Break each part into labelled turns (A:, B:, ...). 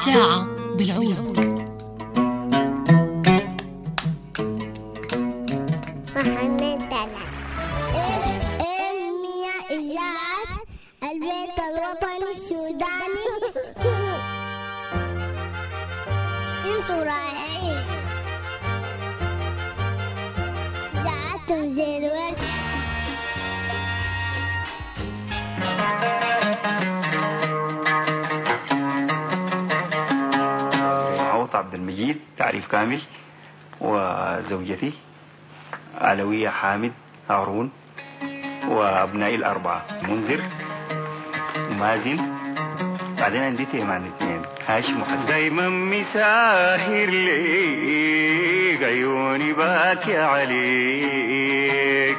A: ساعة بالعود
B: محمد دلع اف ام اذاعة البيت الوطني السوداني انتوا رائعين اذاعتهم زي الورد
C: عوض عبد المجيد تعريف كامل وزوجتي علوية حامد هارون وأبنائي الأربعة منذر ومازن بعدين عندي تيمان اثنين هاشم وحسن دايما مساهر ليك عيوني باكي عليك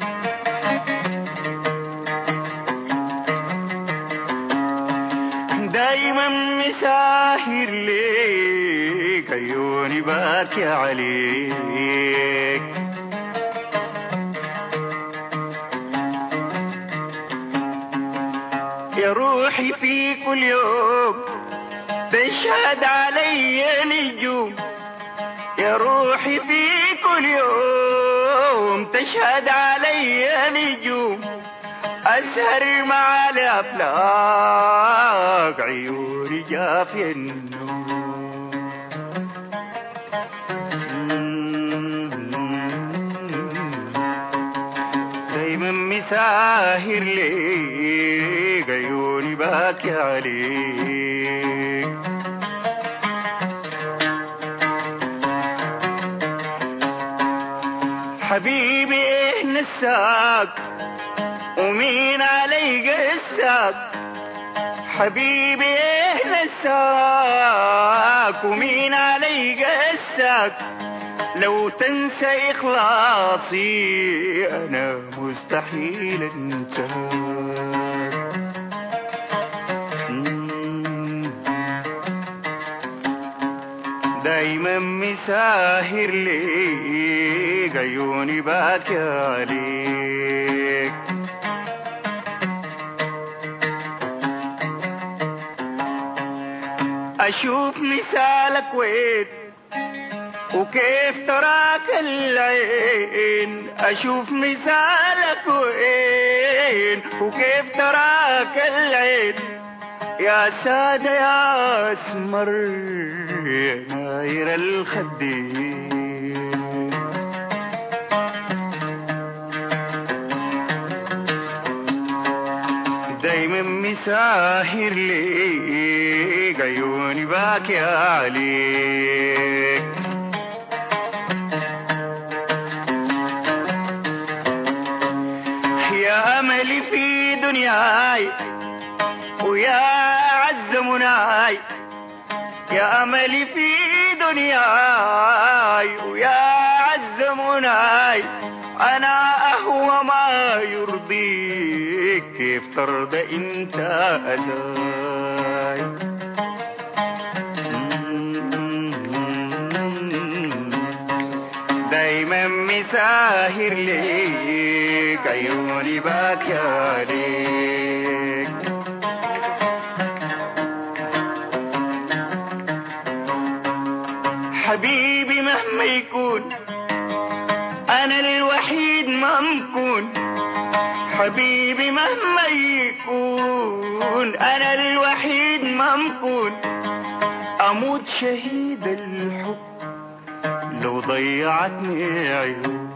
C: دايما مساهر ليك عيوني باكي عليك يا روحي في كل يوم تشهد علي نجوم يا روحي في كل يوم تشهد علي نجوم أسهر مع الأفلاك عيوني جافية النوم دايما مساهر ليك عيوني باكي عليك حبيبي ايه نساك ومين علي قساك حبيبي ايه نساك ومين علي قساك لو تنسى إخلاصي أنا مستحيل أنساك دايما مساهر ليك عيوني باكي عليك أشوف مثالك وين وكيف تراك العين أشوف مثالك وين وكيف تراك العين يا سادة يا أسمر يا ناير الخدين دايما مساهر ليك عيوني باكي عليك يا أملي في دنياي ويا أعز مناي يا أملي في دنياي ويا أعز مناي أنا أهوى ما يرضيك كيف ترضى أنت أداي دايما مساهر ليك عيوني باكي عليك حبيبي مهما يكون انا للوحيد ممكون حبيبي مهما يكون انا للوحيد ممكون اموت شهيد الحب لو ضيعتني عيون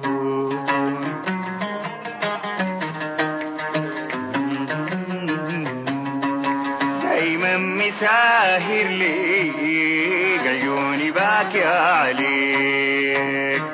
C: دايما مساهر ليك عيوني باكي عليك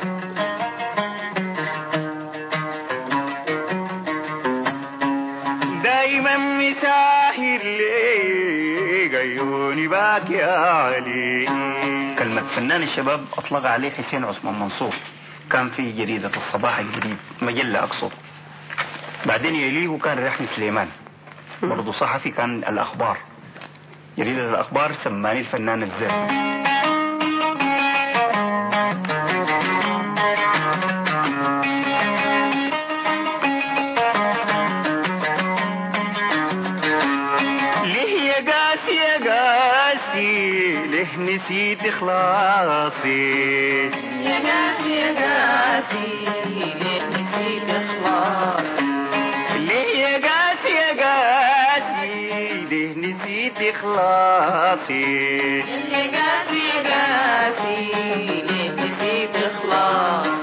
C: دايما مساهر ليك عيوني باكي عليك كلمة فنان الشباب أطلق عليه حسين عثمان منصور كان في جريدة الصباح الجديد مجلة أقصد بعدين يليه كان رحمي سليمان برضه صحفي كان الأخبار جريدة الأخبار سماني الفنان الزين ليه يا قاسي يا قاسي قاسي ليه نسيت خلاصي
A: يا قاسي يا قاسي ليه نسيت خلاص
C: ليه يا قاسي يا قاسي ليه نسيت خلاصي
A: يا قاسي يا قاسي ليه نسيت خلاص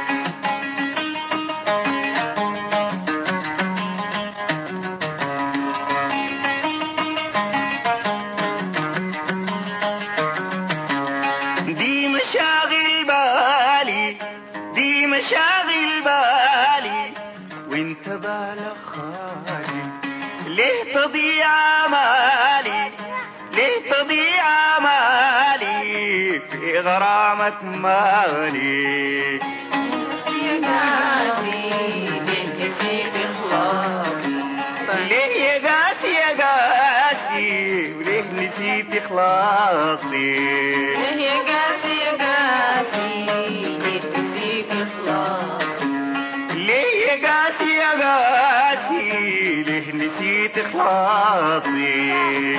C: دي مشاغل بالي دي مشاغل بالي وانت بالك خالي ليه تضيع مالي ليه تضيع مالي في غرامك مالي
A: يا قاسي ليه نسيت خلاص
C: ليه يا قاسي يا قاسي وليه نسيت خلاصي
A: يا قاسي يا قاسي ليه نسيت خلاص
C: ليه يا قاسي يا قاسي ليه نسيت خلاصي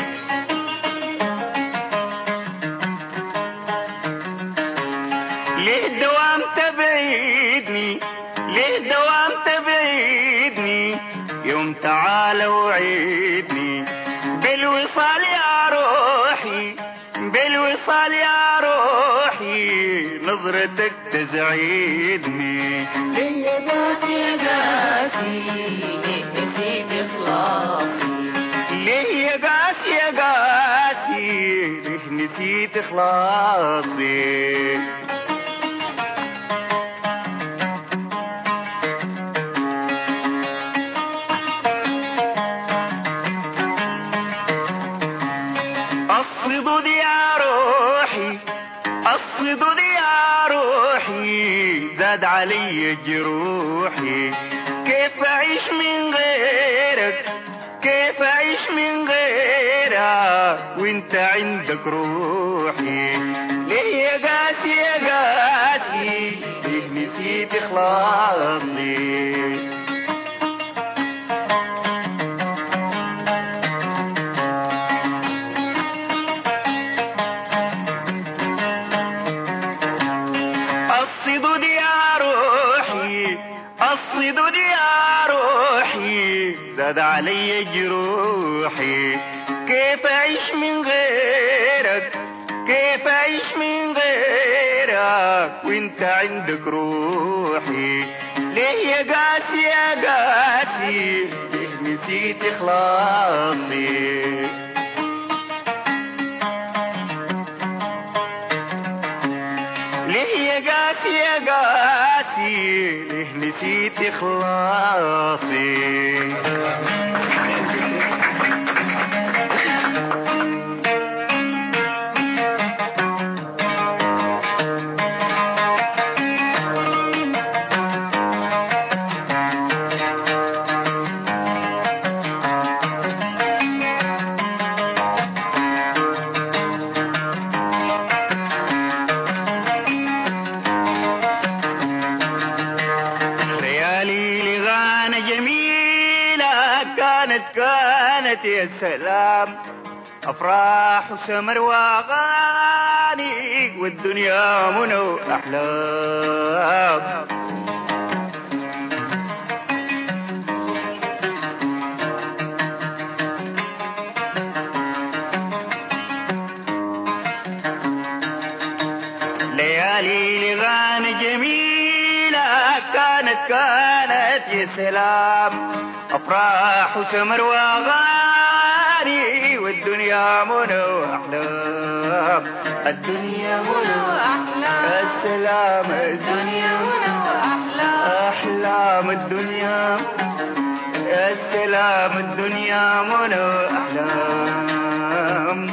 C: ليه دوام تبعيدني ليه دوام تبعيدني يوم تعال وعيدني بالوصال يا روحي بالوصال يا روحي نظرتك تزعيدني
A: ليه يا قاسي يا قاسي ليه نسيت خلاص
C: ليه يا قاسي يا قاسي ليه نسيت خلاصي أصدد يا روحي أصدد يا روحي زاد علي جروحي كيف أعيش من غيرك كيف أعيش من غيرك وانت عندك روحي ليه يا قاسي يا قاسي ليه نسيت خلاصي الصدود يا روحي الصدود يا روحي زاد علي جروحي كيف اعيش من غيرك كيف اعيش من غيرك وانت عندك روحي ليه يا قاسي يا قاسي ليه نسيت خلاصي ليه يا قاسي يا قاسي ليه نسيت خلاصي ليالي لغانة جميلة كانت كانت يا سلام أفراح وسمر وأغاني والدنيا منى وأحلام ليالي لغانة جميلة كانت كانت يا سلام أفراح وسمر وأغاني والدنيا منى وأحلام الدنيا منى
A: وأحلام.
C: السلام الدنيا
A: منى وأحلام.
C: أحلام الدنيا السلام الدنيا منى وأحلام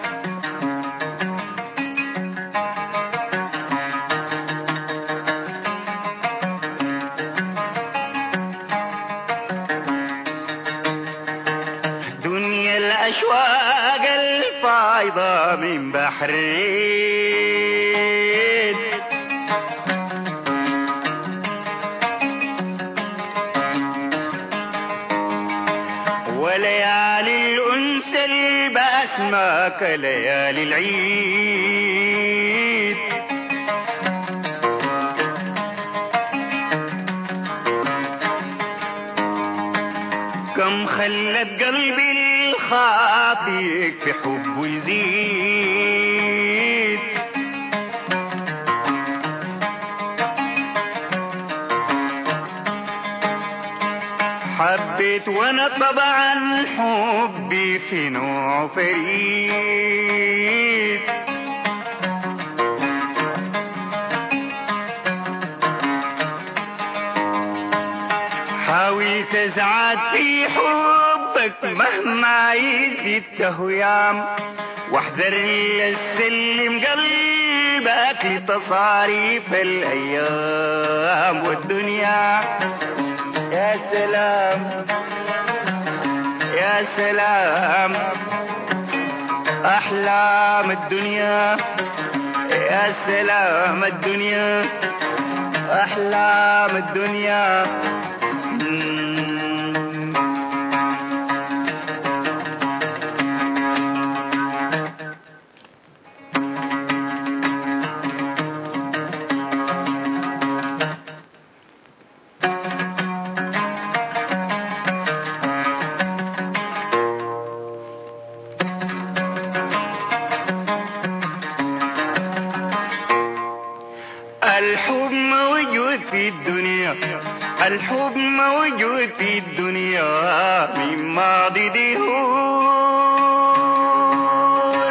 C: دنيا الأشواق الفايضة من بحرين وليالي الأنس الب بأسماك ليالي العيد كم خلت قلبي الخاطئ في حبه يزيد حبيت وانا طبعا حبي في نوع فريد حاولت ازعد في حبك مهما يزيد تهيام واحذر يسلم قلبك لتصاريف الايام والدنيا يا سلام يا سلام احلام الدنيا يا سلام الدنيا احلام الدنيا مم. الحب موجود في الدنيا الحب موجود في الدنيا من ماضي دهور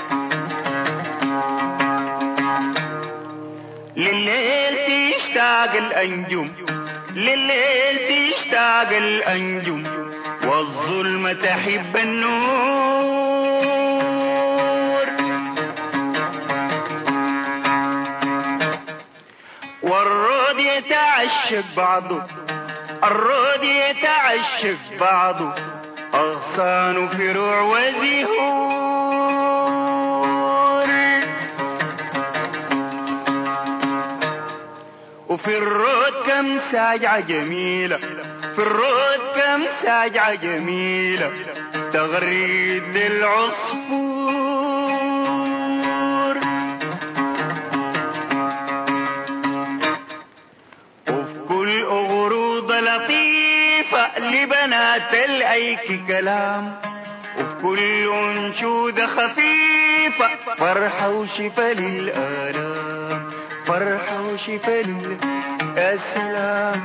C: لليل تشتاق الأنجم لليل تشتاق الأنجم والظلمة تحب النور والرود يتعشق بعضه الرود يتعشق بعضه أغصان فروع وزهور وفي الرود كم ساجعة جميلة في الرود كم ساجعة جميلة تغريد للعصفور وفي كل غروض لطيفة لبنات الأيك كلام وفي كل أنشودة خفيفة فرحة وشفا للآلام فرحة وشفا لل يا سلام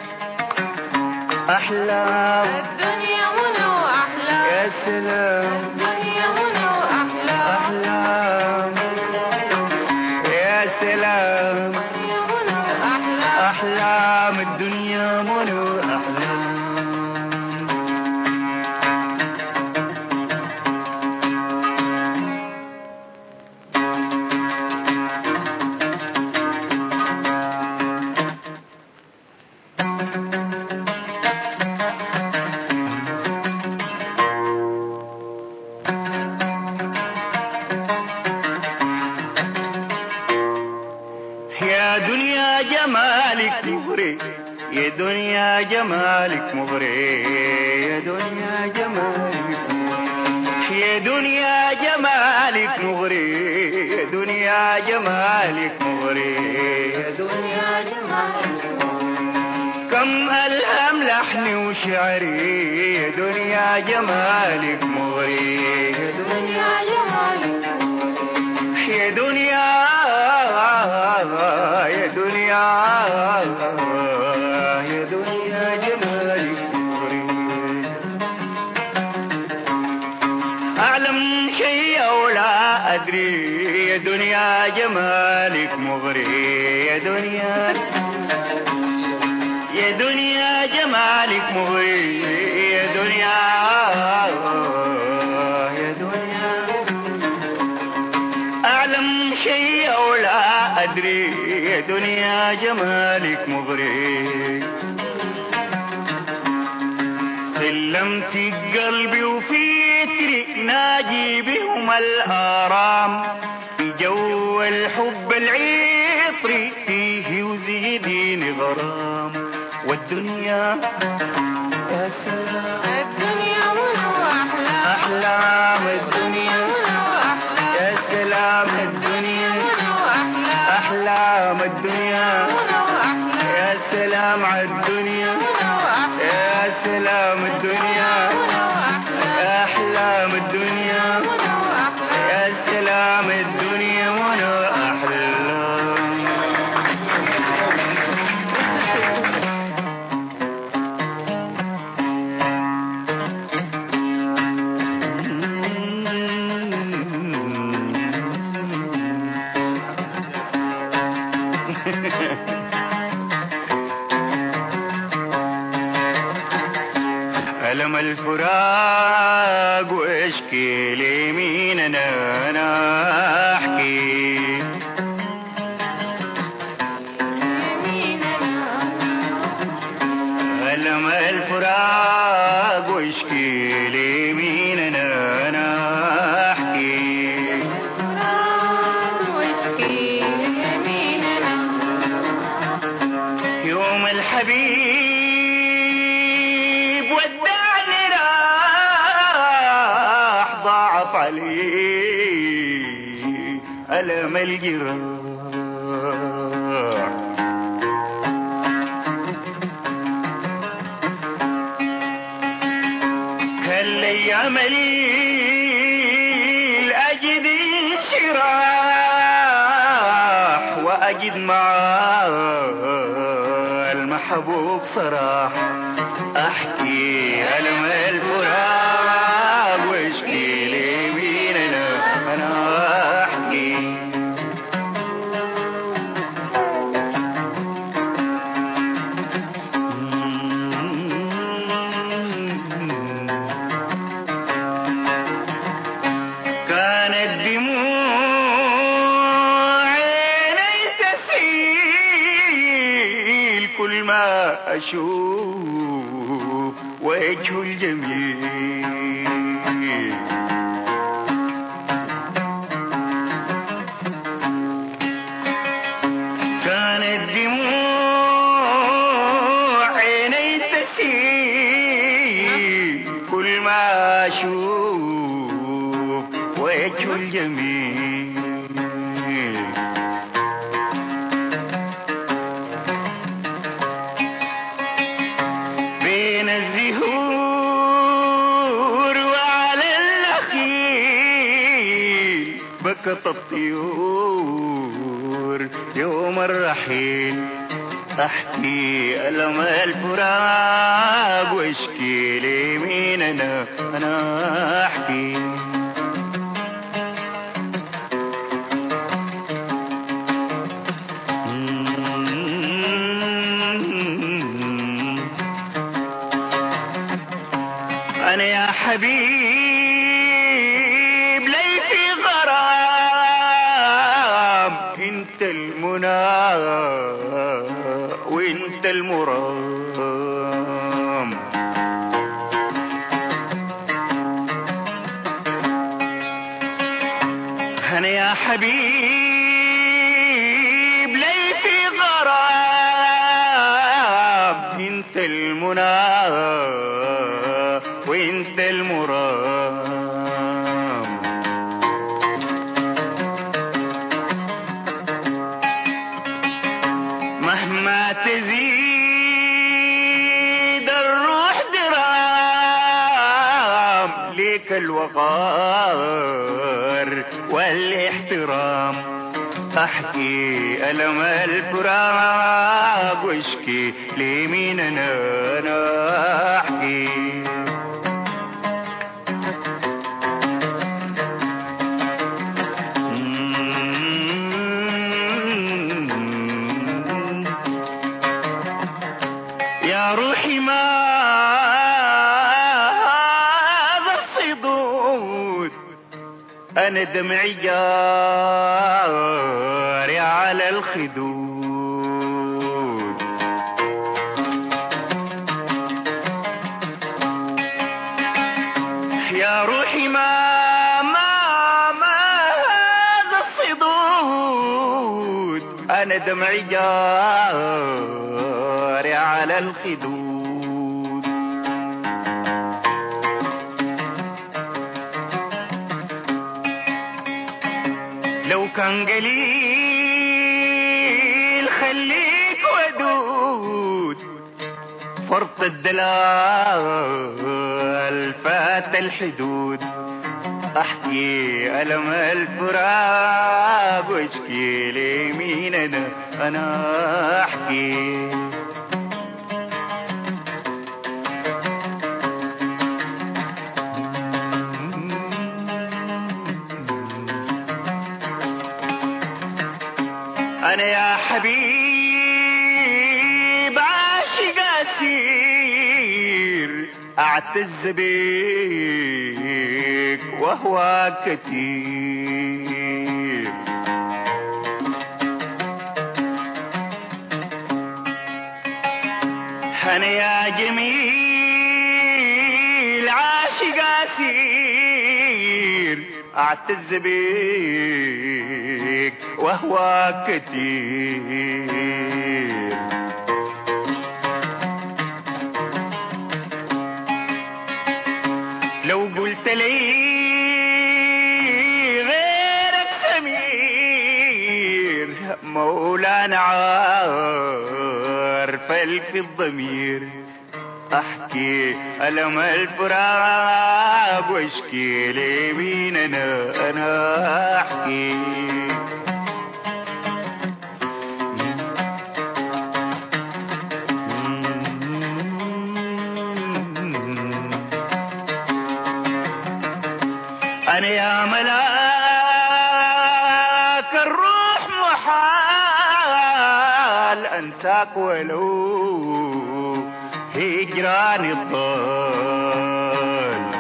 C: أحلام
A: الدنيا منى وأحلام
C: يا سلام
A: الدنيا منى وأحلام
C: أحلام يا سلام
A: الدنيا منى وأحلام
C: أحلام الدنيا منو أحلام يا دنيا جمالك مغري يا دنيا جمالك مغري يا دنيا جمالك مغري يا دنيا جمالك مغري يا دنيا جمالك مغري يا دنيا كم ألهم لحني وشعري يا دنيا جمالك مغري يا دنيا يا دنيا يا دنيا يا دنيا جمالك مغري أعلم شيء أو لا أدري يا دنيا جمالك مغري يا دنيا يا دنيا جمالك مغري يا دنيا يا دنيا أعلم شيء أو لا أدري يا دنيا جمالك مغري سلمت قلبي وفكري ناجي بهم الآرام في جو الحب العطري فيه وزيديني غرام والدنيا يا سلام
A: الدنيا منى وأحلام
C: أحلام الفراق واشكي لي مين انا انا احكي ألم الفراق واشكي لي مين انا انا احكي يوم الحبيب ودعني راح ضاعف علي ألم الجراح هالايام اجد الشراح واجد مع المحبوب صراح احكي الم الفراق واشكي لي مين انا انا احكي كانت دموع عيني تسيل كل ما أشوف وجهه الجميل كانت دموع عيني تسيل كل ما أشوف وجهه الجميل بين الزهور وعلى النخيل بكت الطيور يوم الرحيل احكي الم الفراق واشكي لي مين انا انا احكي أنا يا حبيب لي في غرام أنت المنى وأنت المرام أنا يا حبيب لي في غرام أنت المنى وأنت المرام مهما تزيد الروح درام ليك الوقار والاحترام احكي الم الفراق واشكي لي مين انا انا احكي يا روحي ما هذا الصدود أنا دمعي جاري على الخدود يا روحي ما ما ما هذا الصدود أنا دمعي جاري على الخدود لو كان قليل خليك ودود فرط الدلال فات الحدود احكي الم الفراق واشكي لي مين انا انا احكي انا يا حبيب عاشق اسير اعتز بيك وهو كتير أنا يا جميل عاشق أسير أعتز بيك وهو كتير لو قلت لي غيرك سمير مولانا عارف في الضمير احكي الم الفراق واشكي لي مين انا انا احكي أنا يا ملاك الروح محال أنساك ولو هجران الضال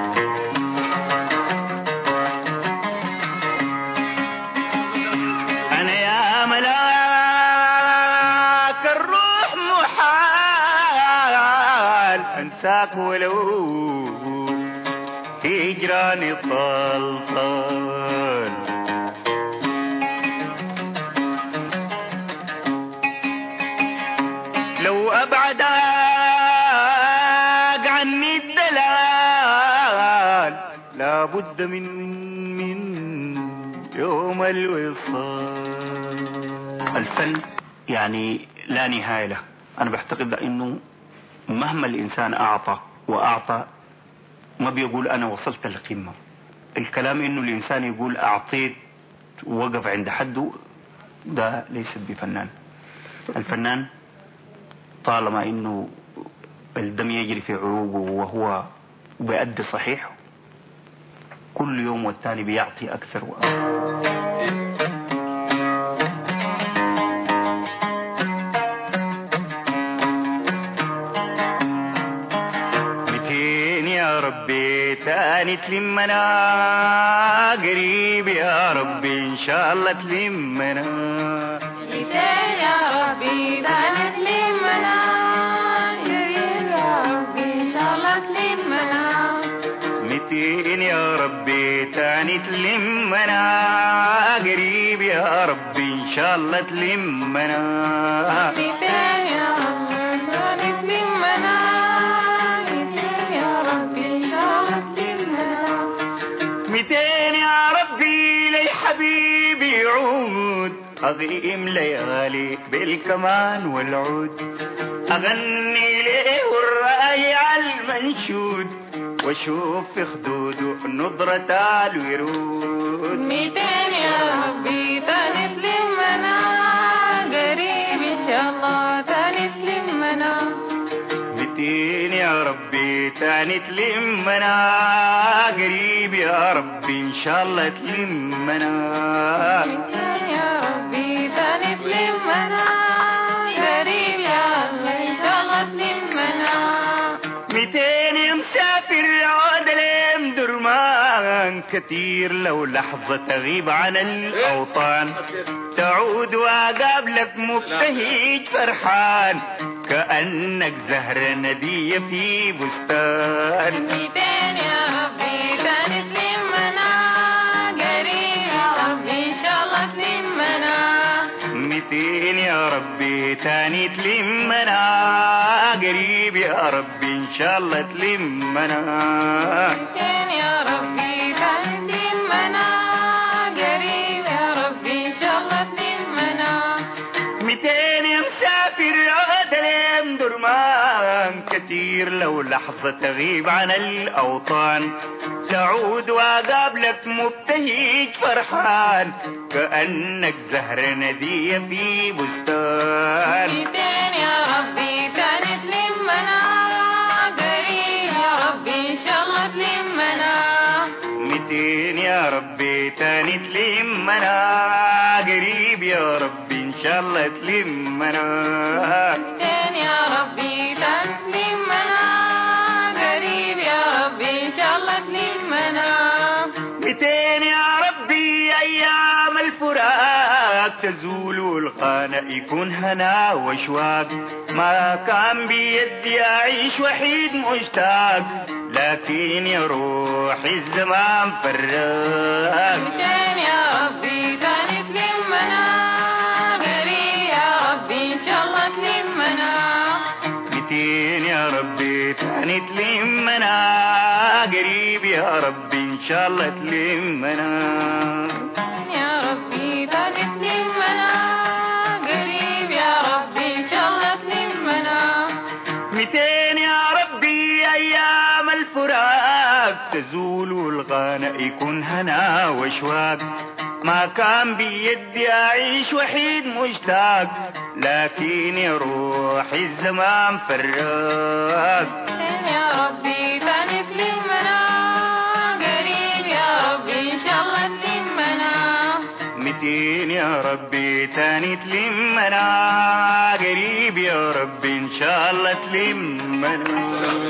C: أنا يا ملاك الروح محال أنساك ولو هجران طال طال لو أبعدك عني الدلال لابد من من يوم الوصال الفن يعني لا نهاية له أنا بعتقد أنه مهما الإنسان أعطى وأعطى ما بيقول أنا وصلت للقمة الكلام إنه الإنسان يقول أعطيت وقف عند حده ده ليس بفنان الفنان طالما إنه الدم يجري في عروقه وهو بيأدي صحيح كل يوم والتاني بيعطي أكثر وأكثر متين يا ربي تاني تلمنا قريب يا ربي ان شاء الله تلمنا
A: ميتين يا ربي دانت لمنا جرير يا ربي إن شاء الله تلمنا
C: متين يا ربي تاني تلمنا قريب يا ربي ان شاء الله تلمنا
A: ميتين يا ربي دانت لمنا جرير يا ربي إن شاء الله تلمنا
C: متين يا ربي لي حبيبي يعود أضيم ليالي بالكمان والعود أغني ليه والرأي المنشود واشوف في خدوده نظرة الورود
A: ميتين يا ربي دانت لمنا قريب إن شاء الله دانت لمنا
C: متين يا ربي تاني تلمنا قريب يا ربي ان شاء الله تلمنا
A: يا ربي تاني تلمنا قريب يا الله إن شاء الله تلمنا
C: ميتين مسافر عود ليم درمان كثير لو لحظة تغيب عن الأوطان تعود وأقابلك مبتهج فرحان كأنك زهرة ندية في بستان
A: ميتين يا ربي تاني تلمنا قريب يا ربي إن شاء الله تلمنا
C: ميتين يا ربي تاني تلمنا قريب يا ربي إن شاء الله تلمنا
A: ميتين يا ربي تاني تلمنا قريب يا ربي إن شاء الله تلمنا
C: ميتين مسافر عود ليم درمان كثير لو لحظة تغيب عن الأوطان تعود وأقابلك مبتهج فرحان كأنك زهرة ندية في بستان
A: ميتين يا ربي تاني تلمنا قريب يا ربي إن شاء الله تلمنا
C: ميتين يا ربي تاني تلمنا قريب يا ربي إن شاء الله تلمنا
A: ميتين يا ربي تاني تلمنا قريب
C: متين يا ربي أيام الفراق تزول والقانا يكون هنا واشواق ما كان بيدي أعيش وحيد مشتاق لكن يا روحي الزمان فراق
A: مشان يا ربي تاني تلمنا قريب يا ربي إن شاء الله تلمنا
C: متين يا ربي تاني تلمنا قريب يا ربي ان شاء الله تلمنا
A: يا ربي تاني تلمنا قريب يا ربي إن شاء الله تلمنا
C: متين يا ربي ايام الفراق تزول والغانا يكون هنا واشواق ما كان بيدي اعيش وحيد مشتاق لكن يا روحي الزمان فراق
A: يا ربي تاني تلمنا قريب يا ربي إن شاء الله تلمنا
C: متين يا ربي تاني تلمنا قريب يا ربي ان شاء الله تلمنا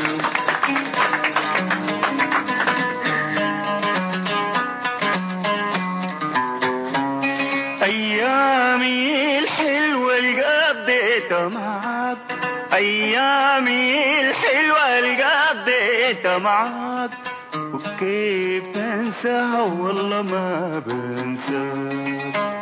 C: ايامي الحلوه اللي قضيتها معاك ايامي الحلوه اللي قضيتها معاك وكيف تنساها والله ما بنساك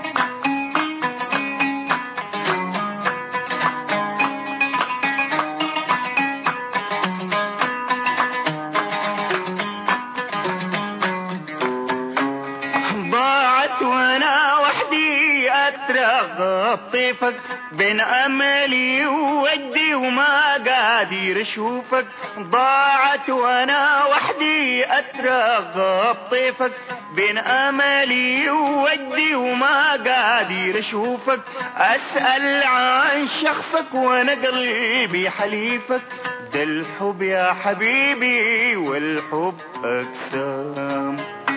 C: ضاعت وانا وحدي اترغب طيفك بين املي وودي وما قادر اشوفك ضاعت وانا وحدي اترغب طيفك بين املي وودي وما قادر اشوفك اسال عن شخصك وانا قلبي حليفك ده الحب يا حبيبي والحب اقسام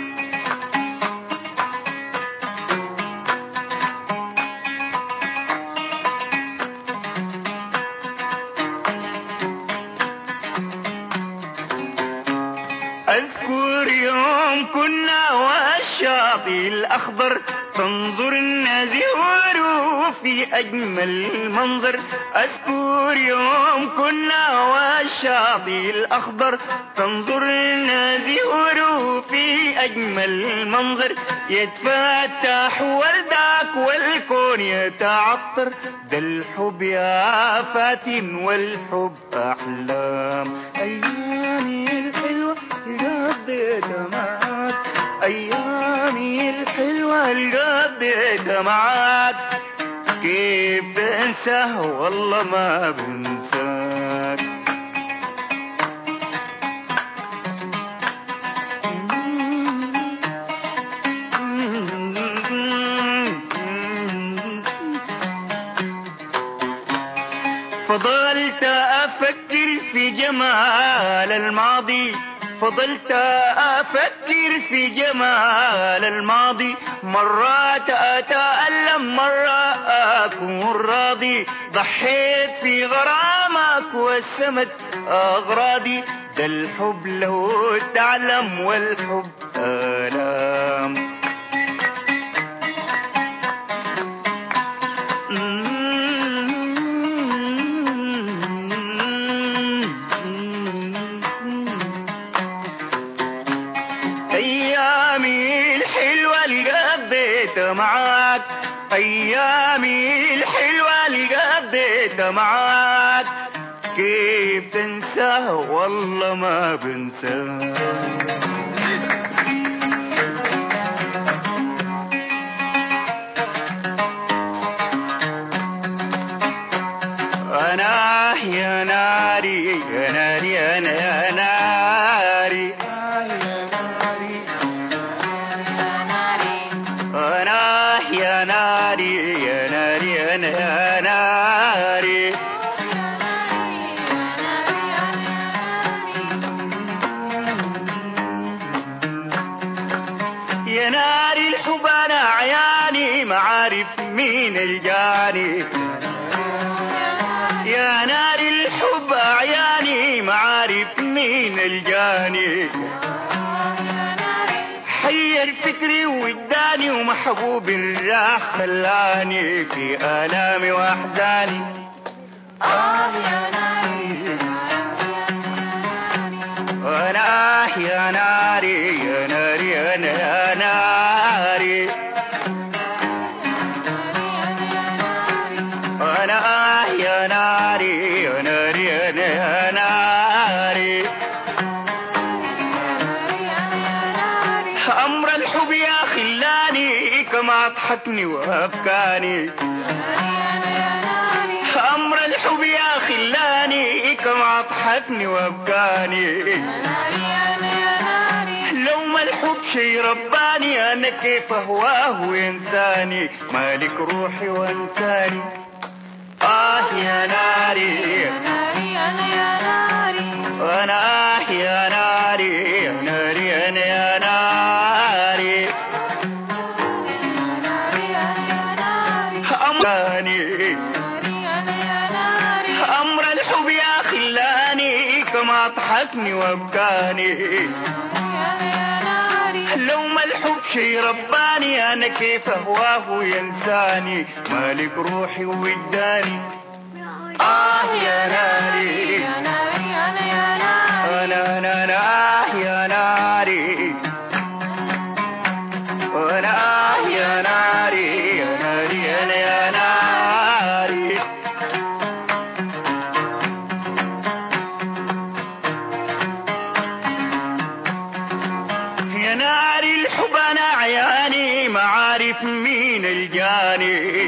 C: أذكر يوم كنا والشاطئ الأخضر تنظر النزهور في أجمل منظر أذكر يوم كنا والشاطئ الأخضر تنظر النزهور في أجمل منظر يتفتح وردك والكون يتعطر ده الحب يا فاتن والحب أحلام أيامي الحلوة اللي قضيتها معاك أيامي الحلوة اللي قضيتها معاك كيف بنساها والله ما بنساك فضلت أفكر في جمال الماضي فضلت أفكر في جمال الماضي مرات أتألم مرة أكون راضي ضحيت في غرامك وسمت أغراضي ده الحب له تعلم والحب آلام أيامي الحلوة اللي قضيتها معاك أيامي الحلوة اللي قضيتها معاك كيف تنساها والله ما بنساها أنا يا ناري يا ناري أنا يا ناري أنا يا ناري يا ناري أنا يا ناري يا ناري الحب أنا عياني ما عارف مين الجاني يا نار الحب عياني ما عارف مين الجاني حير فكري وجداني ومحبوب الراح خلاني في آلامي وأحزاني
A: آه يا ناري
C: وانا يا ناري يا ناري انا يا ناري وانا يا ناري يا ناري انا يا ناري امر الحب يا خلاني كما اضحكني وابكاني امر الحب يا خلاني كما اضحكني وابكاني لو ما الحب شي رباني انا كيف اهواه وينساني مالك روحي وانساني اه يا ناري وانا آه يا ناري يا ناري انا يا ناري امراني امر الحب يا خلاني كما اضحكني وابكاني لو ما الحب شي رباني انا كيف اهواه ينساني مالك روحي ووجداني اه يا ناري انا انا انا آه يا ناري وانا آه يا ناري يا ناري انا يا ناري يا ناري الحب انا عياني ما عارف مين الجاني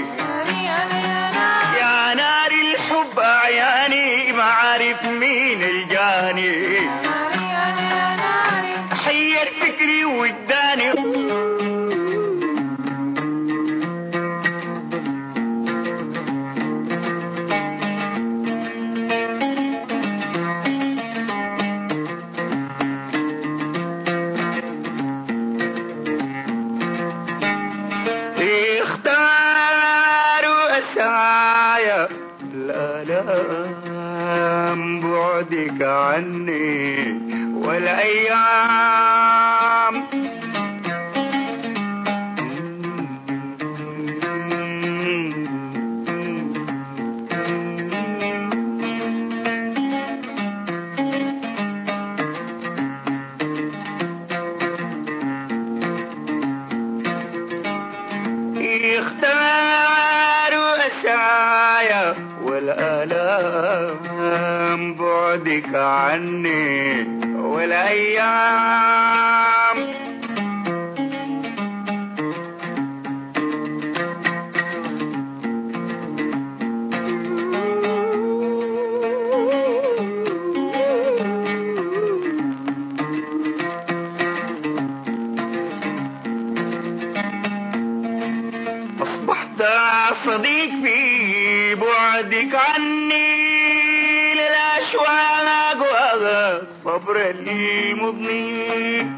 C: يا ناري الحب عياني ما عارف مين الجاني حير فكري وجداني اختاروا أسعايا الآلام بعدك عني والأيام اختاروا أسعايا والآلام بعدك عني والأيام أصبحت صديق في بعدك عني للأشواق والصبر المضني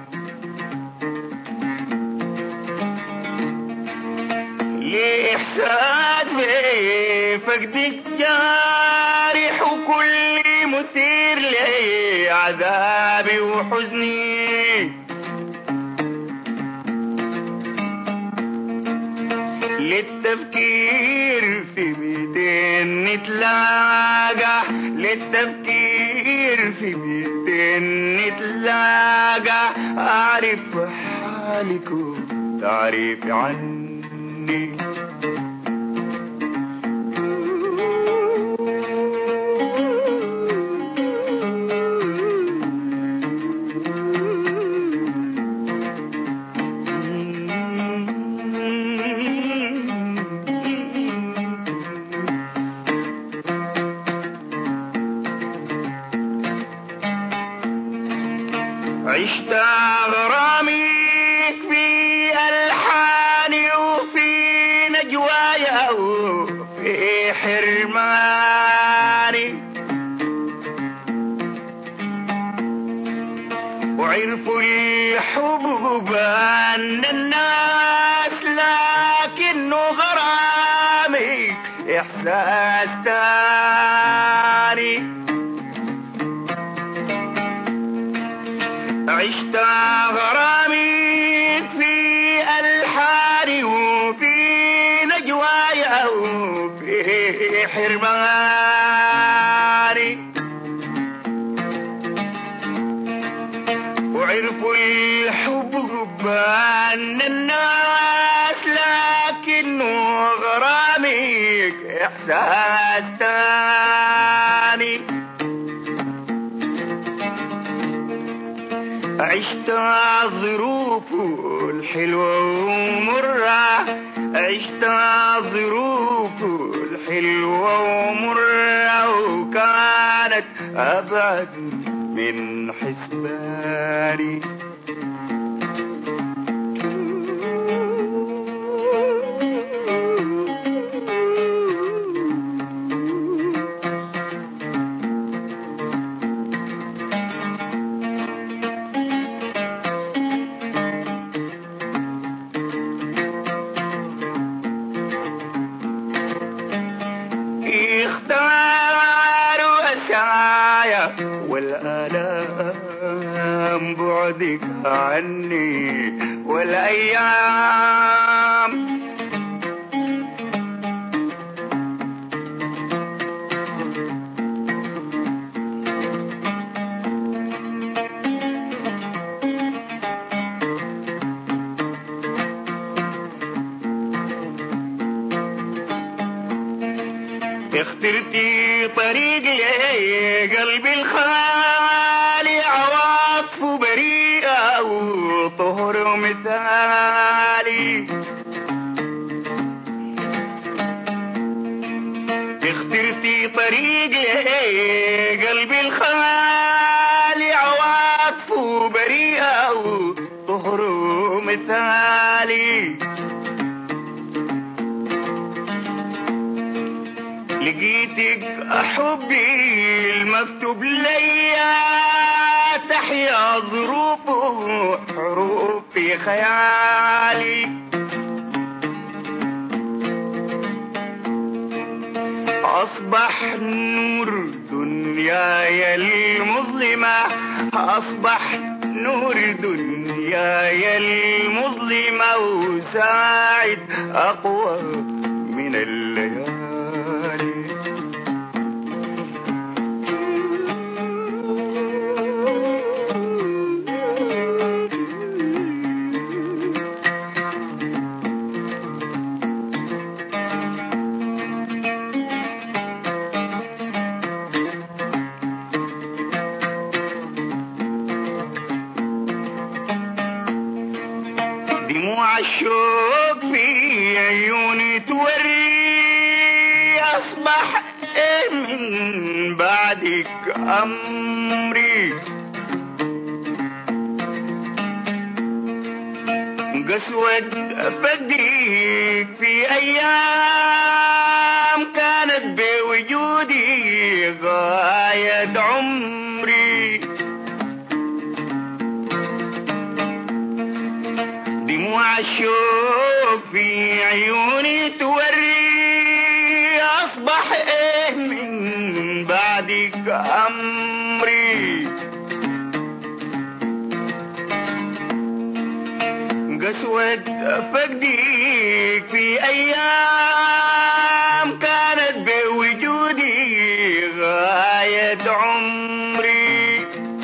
C: لإحساس بفقدك جارح وكل مثير لي عذابي وحزني للتفكير في بيتين نتلاقى للتفكير في بيتين نتلاقى أعرف حالك تعرف عني عشت غراميك في ألحاني وفي نجوايا وفي حرماني وعرفوا الحب أن الناس لكنه غرامي إحساس تاني عشت غرامي حبان الناس لكنه غرامك إحساس تاني عشت ظروف الحلوة ومرة عشت ظروف الحلوة ومرة وكانت أبعد من حسباني اختاروا أسعايا والآلام بعدك عني والأيام اخترتي طريق لي قلبي الخالي عواطف بريئة وطهر مثالي اخترتي طريق لي قلبي الخالي عواطف بريئة وطهر مثالي لقيتك حبي المكتوب ليا تحيا ظروفه حروف في خيالي أصبح نور دنياي المظلمة أصبح نور دنياي المظلمة وساعد أقوى من الليالي دموع الشوق في عيوني توري أصبح إيه من بعدك أمري قسوة فديك في أيام كانت بوجودي غاية عمري دموع الشوق في عيوني توري أصبح إيه من بعدك أمري قسوة فقدك في أيام كانت بوجودي غاية عمري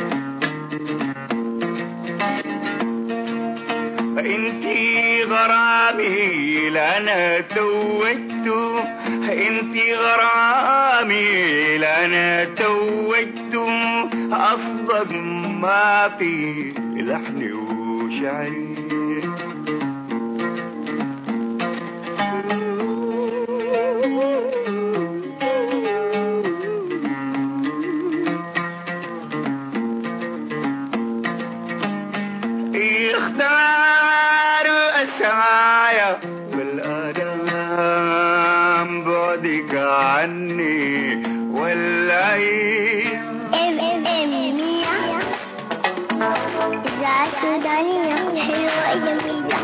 C: انتي غرامي لأنا توجت انتي غرامي لأنا توجت أصدق ما في لحني وشعري يختار أسعايا والآلام بعدك عني والعيش
B: ام ام ام مية إذاعة سودانية حلوة جميلة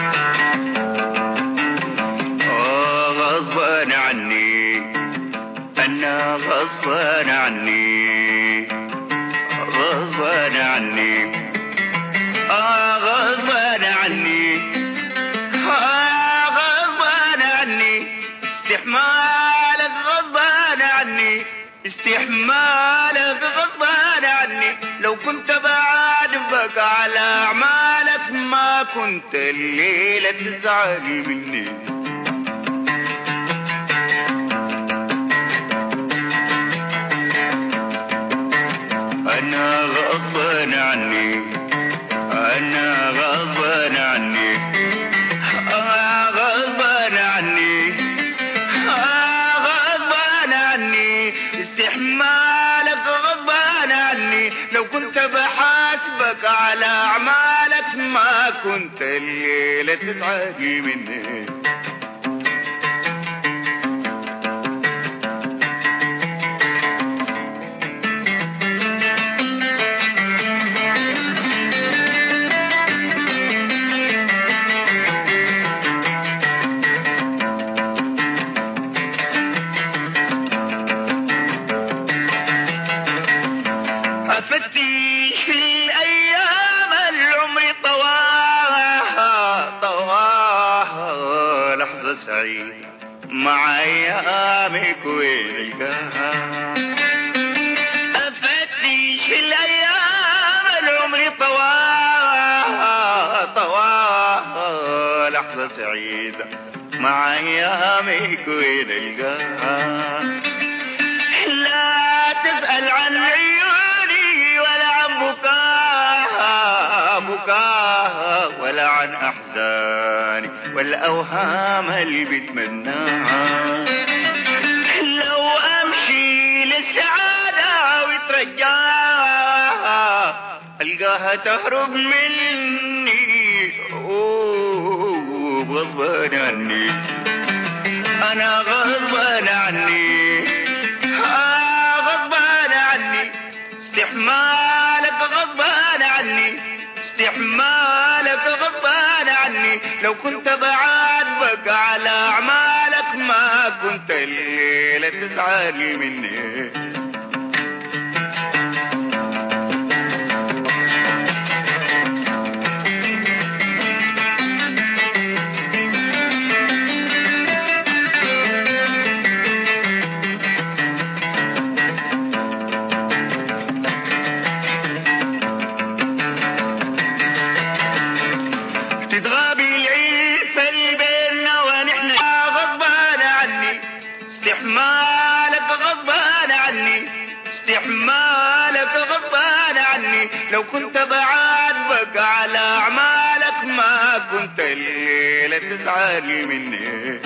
C: غصبا عني أنا غصبا عني غصبا عني آه غصبا عني آه غصبا عني استحمالك غصبا عني استحمالك غصبا عني لو كنت بعاتبك على أعمالك ما كنت الليلة تزعل مني أنا غصبا عني أنا غصبا عني آه غصبا عني آه غصبا عني استحمالك غصبا عني لو كنت بحاسبك على أعمالك ما كنت الليلة تزعل مني أفتش في الأيام العمر طواها طواها لحظة سعيدة مع أيامك ويلقاها أفتش في الأيام العمر طواها طواها لحظة سعيدة مع أيامك ويلقاها لا تسأل عن عيوني ولا عن بكاها بكاها ولا عن أحزاني والأوهام اللي بتمناها لو أمشي للسعادة وترجاها ألقاها تهرب مني أوه غصبا عني أنا غصبا عني آه غصبان عني استحمالك غصبان عني استحمالك غصبان عني لو كنت بعاتبك على أعمالك ما كنت الليلة تزعل مني تتغابي العيسى اللي بيننا ونحن غصبان عني استحمالك غصبان عني استحمالك غصبان عني لو كنت بعاتبك على أعمالك ما كنت الليلة تزعل مني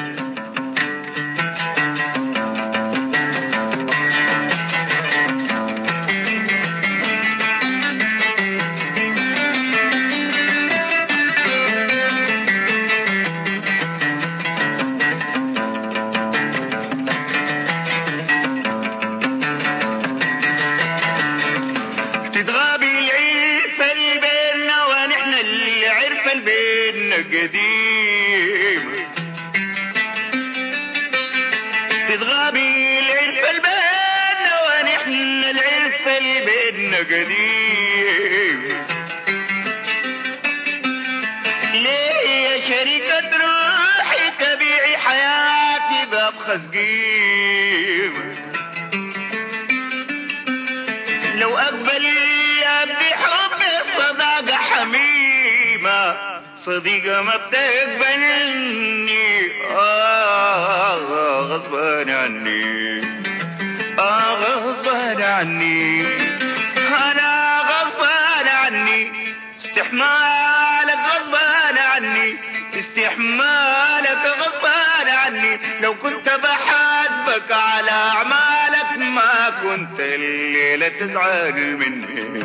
C: تتغابي العيسى اللي بيننا ونحن اللي عرف البيننا قديم تتغابي العرف اللي بيننا ونحن العرف اللي بيننا قديم ليه يا شريكة روحي تبيعي حياتي بأبخس قيمة لو أقبل يا بحب الصداقة حميمة صديقة ما بتقبلني آه غصبا عني آه غصبا عني أنا غصبا عني استحمالك غصبا عني استحمالك غصبا عني لو كنت بحاسبك على أعمالك ما كنت الليلة تزعل مني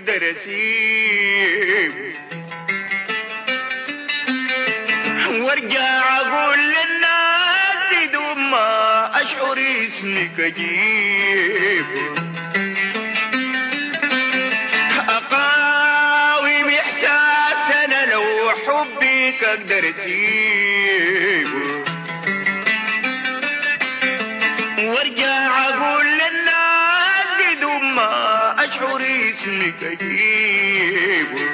C: اقدر اسيب وارجع اقول للناس بدون ما اشعر اسمك اجيب اقاوم احساس انا لو حبك اقدر اسيبه وارجع اقول للناس بدون ما اشعر اسمك اجيبه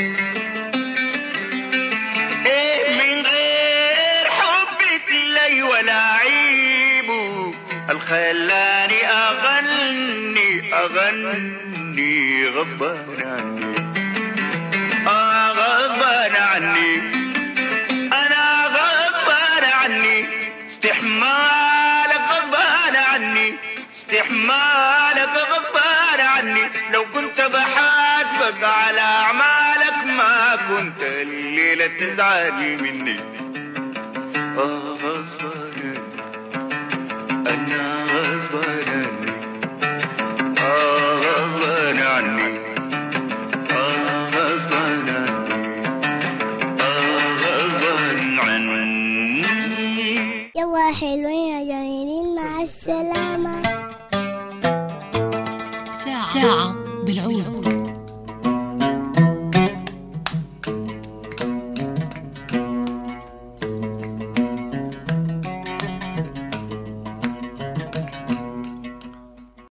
C: ايه من غير حبك لي ولا عيبه الخلاني اغني اغني غصبا عني آه غصبا عني انا غصبا عني استحمالك غصبان عني استحمالك غصبان عني لو كنت بحاسبك على اعمالك ما كنت الليلة تزعل مني آه غصبان عني انا غصبان عني آه غصبان عني آه غصبان عني آه غصبان عني
B: يلا حلوين يا جميلين مع السلامة
D: ساعة